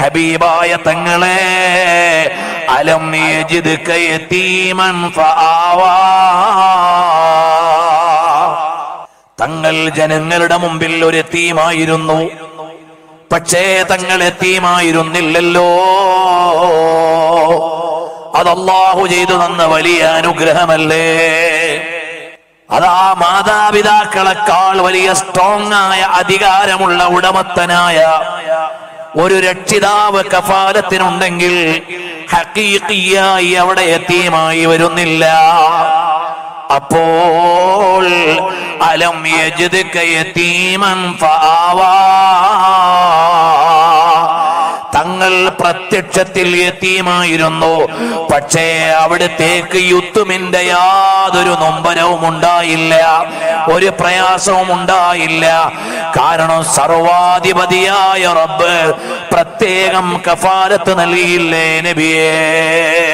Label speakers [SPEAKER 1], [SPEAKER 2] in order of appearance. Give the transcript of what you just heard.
[SPEAKER 1] ഹബീബായ തങ്ങളെ അലം യജിദ്ക യതീമൻ ഫആവാ തങ്ങൾ ജനങ്ങളുടെ മുമ്പിൽ ഒരു എത്തീമായിരുന്നു പക്ഷേ തങ്ങൾ എത്തീമായിരുന്നില്ലല്ലോ അത് അള്ളാഹു ചെയ്തു തന്ന വലിയ അനുഗ്രഹമല്ലേ അതാ മാതാപിതാക്കളെക്കാൾ വലിയ സ്ട്രോങ് ആയ അധികാരമുള്ള ഉടമത്തനായ ഒരു രക്ഷിതാവ് കഫാലത്തിനുണ്ടെങ്കിൽ ഹക്കീക്കിയായി അവിടെ എത്തിയുമായി വരുന്നില്ല അപ്പോൾ അലം യജിദ്ക യതീമൻ ഫആവാ തങ്ങൾ പ്രത്യക്ഷത്തിൽ എത്തിയുമായിരുന്നു പക്ഷേ അവിടത്തേക്ക് യുത്തുമിന്റെ യാതൊരു നൊമ്പരവും ഉണ്ടായില്ല ഒരു പ്രയാസവും ഉണ്ടായില്ല കാരണം സർവാധിപതിയായ റബ്ബ് പ്രത്യേകം കഫാലത്ത് നൽകിയില്ലേ നബിയേ